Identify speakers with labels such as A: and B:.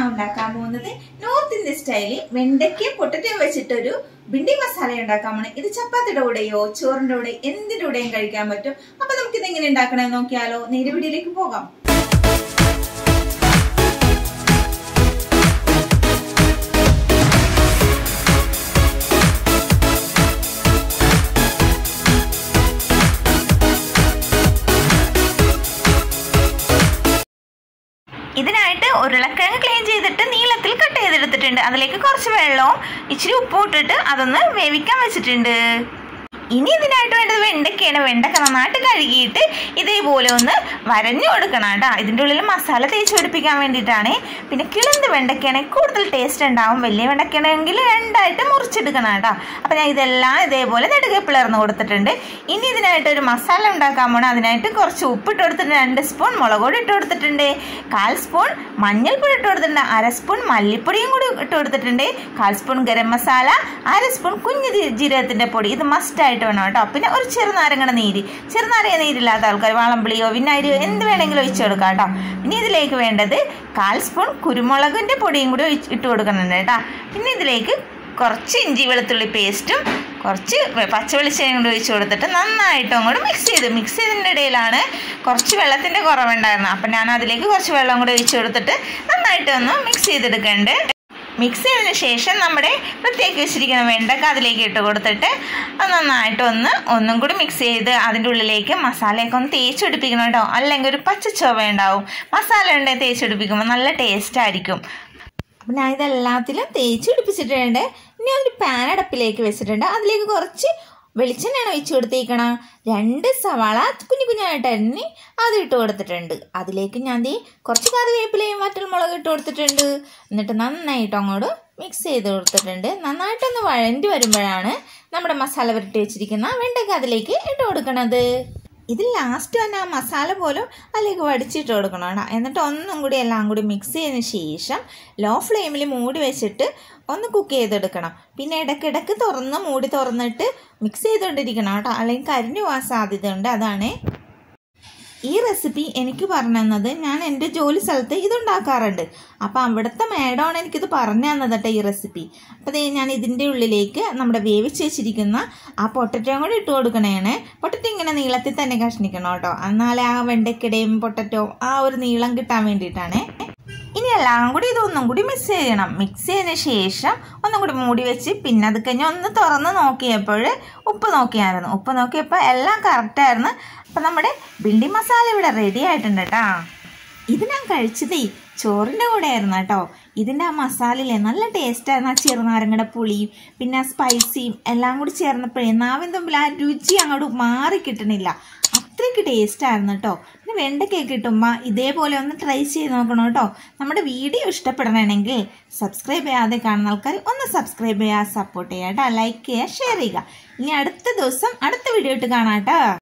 A: ഉണ്ടാക്കാൻ പോകുന്നത് north Indian സ്റ്റൈലിൽ വെണ്ടയ്ക്കയും പൊട്ടറ്റയും വെച്ചിട്ടൊരു ബിണ്ടി മസാല ഉണ്ടാക്കാൻ പോണേ ഇത് ചപ്പാത്തിയുടെ കൂടെയോ ചോറിന്റെ കൂടെ എന്തിന്റെ കൂടെയും കഴിക്കാൻ പറ്റും അപ്പൊ നമുക്ക് ഇത് എങ്ങനെ ഉണ്ടാക്കണമെന്ന് നോക്കിയാലോ നേരെ വീഡിയോയിലേക്ക് പോകാം ഇതിനായിട്ട് ഉരുളക്കിഴങ്ങ് ക്ലീൻ ചെയ്തിട്ട് നീളത്തിൽ കട്ട് ചെയ്തെടുത്തിട്ടുണ്ട് അതിലേക്ക് കുറച്ച് വെള്ളവും ഇച്ചിരി ഉപ്പും ഇട്ടിട്ട് അതൊന്ന് വേവിക്കാൻ വെച്ചിട്ടുണ്ട് ഇനി ഇതിനായിട്ട് വേണ്ടത് വെണ്ടയ്ക്കാണ് വെണ്ടക്ക നന്നായിട്ട് കഴുകിയിട്ട് ഇതേപോലെ ഒന്ന് വരഞ്ഞു കൊടുക്കണം കേട്ടോ ഇതിൻ്റെ ഉള്ളിൽ മസാല തേച്ച് പിടിപ്പിക്കാൻ വേണ്ടിയിട്ടാണ് പിന്നെ കിളന്ത് വെണ്ടയ്ക്കാണെങ്കിൽ കൂടുതൽ ടേസ്റ്റ് ഉണ്ടാവും വലിയ വെണ്ടയ്ക്കാണെങ്കിൽ രണ്ടായിട്ട് മുറിച്ചെടുക്കണം കേട്ടോ അപ്പോൾ ഞാൻ ഇതെല്ലാം ഇതേപോലെ നെടുകെ പിളർന്ന് കൊടുത്തിട്ടുണ്ട് ഇനി ഇതിനായിട്ട് ഒരു മസാല ഉണ്ടാക്കാൻ പോകണം അതിനായിട്ട് കുറച്ച് ഉപ്പിട്ട് കൊടുത്തിട്ടുണ്ട് രണ്ട് സ്പൂൺ മുളക് പൊടി ഇട്ട് കൊടുത്തിട്ടുണ്ട് കാൽ സ്പൂൺ മഞ്ഞൾപ്പൊടി ഇട്ട് കൊടുത്തിട്ടുണ്ട് അര സ്പൂൺ മല്ലിപ്പൊടിയും കൂടി ഇട്ട് കൊടുത്തിട്ടുണ്ട് കാൽ സ്പൂൺ ഗരം മസാല അര സ്പൂൺ കുഞ്ഞു ജീരകത്തിൻ്റെ പൊടി ഇത് മസ്റ്റ് ആയിട്ട് വേണം കേട്ടോ പിന്നെ ഒരു ചെറുനാരങ്ങയുടെ നീര് ചെറുനാരങ്ങ നീരില്ലാത്ത ആൾക്കാർ വാളംപുളിയോ വിനാരിയോ എന്ത് വേണമെങ്കിലും ഒഴിച്ചു കൊടുക്കാം കേട്ടോ പിന്നെ ഇതിലേക്ക് വേണ്ടത് കാൽ സ്പൂൺ കുരുമുളകിൻ്റെ പൊടിയും കൂടി ഒഴിച്ച് ഇട്ട് കൊടുക്കുന്നുണ്ട് കേട്ടോ പിന്നെ ഇതിലേക്ക് കുറച്ച് ഇഞ്ചി വെളുത്തുള്ളി പേസ്റ്റും കുറച്ച് പച്ച വെളിച്ചെണ്ണയും കൂടി ഒഴിച്ച് കൊടുത്തിട്ട് നന്നായിട്ട് അങ്ങോട്ട് മിക്സ് ചെയ്ത് മിക്സ് ചെയ്തതിൻ്റെ ഇടയിലാണ് കുറച്ച് വെള്ളത്തിൻ്റെ കുറവുണ്ടായിരുന്നു അപ്പം ഞാൻ അതിലേക്ക് കുറച്ച് വെള്ളം കൂടി ഒഴിച്ച് കൊടുത്തിട്ട് നന്നായിട്ടൊന്ന് മിക്സ് ചെയ്തെടുക്കുന്നുണ്ട് മിക്സ് ചെയ്തതിന് ശേഷം നമ്മുടെ വൃത്തിയാക്കി വെച്ചിരിക്കുന്ന വെണ്ടക്ക അതിലേക്ക് ഇട്ട് കൊടുത്തിട്ട് അത് നന്നായിട്ട് ഒന്ന് ഒന്നും കൂടി മിക്സ് ചെയ്ത് അതിൻ്റെ ഉള്ളിലേക്ക് മസാലയൊക്കെ ഒന്ന് തേച്ച് പിടിപ്പിക്കണം കേട്ടോ അല്ലെങ്കിൽ ഒരു പച്ച ചുവ ഉണ്ടാവും മസാല ഉണ്ടെങ്കിൽ തേച്ച് പിടിപ്പിക്കുമ്പോൾ നല്ല ടേസ്റ്റ് ആയിരിക്കും അപ്പം ഞാൻ ഇതെല്ലാത്തിലും തേച്ച് പിടിപ്പിച്ചിട്ടുണ്ട് ഇനി ഒരു പാൻ അടപ്പിലേക്ക് വെച്ചിട്ടുണ്ട് അതിലേക്ക് കുറച്ച് വെളിച്ചെണ്ണയാണ് ഒഴിച്ച് കൊടുത്തേക്കണം രണ്ട് സവാള കുഞ്ഞു കുഞ്ഞായിട്ട് എണ്ണി അത് ഇട്ട് കൊടുത്തിട്ടുണ്ട് അതിലേക്ക് ഞാൻ ദേ കുറച്ച് കറിവേപ്പിലയും വറ്റൽ മുളക് ഇട്ട് കൊടുത്തിട്ടുണ്ട് എന്നിട്ട് നന്നായിട്ട് അങ്ങോട്ട് മിക്സ് ചെയ്ത് കൊടുത്തിട്ടുണ്ട് നന്നായിട്ടൊന്ന് വഴണ്ടി വരുമ്പോഴാണ് നമ്മുടെ മസാല പുരട്ടി വെച്ചിരിക്കുന്ന വെണ്ടയ്ക്ക അതിലേക്ക് ഇട്ട് കൊടുക്കണത് ഇത് ലാസ്റ്റ് തന്നെ ആ മസാല പോലും അതിലേക്ക് വടിച്ചിട്ട് കൊടുക്കണം കേട്ടോ എന്നിട്ട് ഒന്നും കൂടി എല്ലാം കൂടി മിക്സ് ചെയ്തതിന് ശേഷം ലോ ഫ്ലെയിമിൽ മൂടി വെച്ചിട്ട് ഒന്ന് കുക്ക് ചെയ്തെടുക്കണം പിന്നെ ഇടയ്ക്കിടയ്ക്ക് തുറന്ന് മൂടി തുറന്നിട്ട് മിക്സ് ചെയ്തുകൊണ്ടിരിക്കണം കേട്ടോ അല്ലെങ്കിൽ കരിഞ്ഞു പോകാൻ സാധ്യതയുണ്ട് അതാണ് ഈ റെസിപ്പി എനിക്ക് പറഞ്ഞു തന്നത് ഞാൻ എൻ്റെ ജോലി സ്ഥലത്ത് ഇതുണ്ടാക്കാറുണ്ട് അപ്പോൾ അവിടുത്തെ മേഡമാണ് എനിക്കിത് പറഞ്ഞു തന്നത് കേട്ടോ ഈ റെസിപ്പി അപ്പോൾ ദേ ഞാൻ ഇതിൻ്റെ ഉള്ളിലേക്ക് നമ്മുടെ വേവിച്ച് വെച്ചിരിക്കുന്ന ആ പൊട്ടറ്റോ കൂടി ഇട്ട് കൊടുക്കണേണ് പൊട്ടറ്റോ ഇങ്ങനെ നീളത്തിൽ തന്നെ കഷ്ണിക്കണം കേട്ടോ എന്നാലേ ആ വെണ്ടയ്ക്കടയും പൊട്ടറ്റോ ആ ഒരു നീളം കിട്ടാൻ വേണ്ടിയിട്ടാണ് ഇനി എല്ലാം കൂടി ഇതൊന്നും കൂടി മിക്സ് ചെയ്യണം മിക്സ് ചെയ്തതിന് ശേഷം ഒന്നും കൂടി മൂടി വെച്ച് പിന്നെ അത് കഴിഞ്ഞ് ഒന്ന് തുറന്ന് നോക്കിയപ്പോൾ ഉപ്പ് നോക്കിയായിരുന്നു ഉപ്പ് നോക്കിയപ്പോൾ എല്ലാം കറക്റ്റായിരുന്നു അപ്പം നമ്മുടെ ബിൽഡി മസാല ഇവിടെ റെഡി ആയിട്ടുണ്ട് കേട്ടോ ഇത് ഞാൻ കഴിച്ചതേ ചോറിൻ്റെ കൂടെ ആയിരുന്നു കേട്ടോ ഇതിൻ്റെ ആ മസാലയിലെ നല്ല ടേസ്റ്റായിരുന്നു ആ ചെറുനാരങ്ങയുടെ പുളിയും പിന്നെ ആ സ്പൈസിയും എല്ലാം കൂടി ചേർന്നപ്പോഴേ നാവിൻ തമ്മിൽ ആ രുചി അങ്ങോട്ട് മാറി കിട്ടണില്ല അത്രയ്ക്ക് ടേസ്റ്റായിരുന്നു കേട്ടോ പിന്നെ വെണ്ടയ്ക്കൊക്കെ കിട്ടുമ്പോൾ ഇതേപോലെ ഒന്ന് ട്രൈ ചെയ്ത് നോക്കണം കേട്ടോ നമ്മുടെ വീഡിയോ ഇഷ്ടപ്പെടണമെങ്കിൽ സബ്സ്ക്രൈബ് ചെയ്യാതെ കാണുന്ന ആൾക്കാർ ഒന്ന് സബ്സ്ക്രൈബ് ചെയ്യുക സപ്പോർട്ട് ചെയ്യുക കേട്ടോ ലൈക്ക് ചെയ്യുക ഷെയർ ചെയ്യുക ഇനി അടുത്ത ദിവസം അടുത്ത വീഡിയോ ഇട്ട് കാണാം കേട്ടോ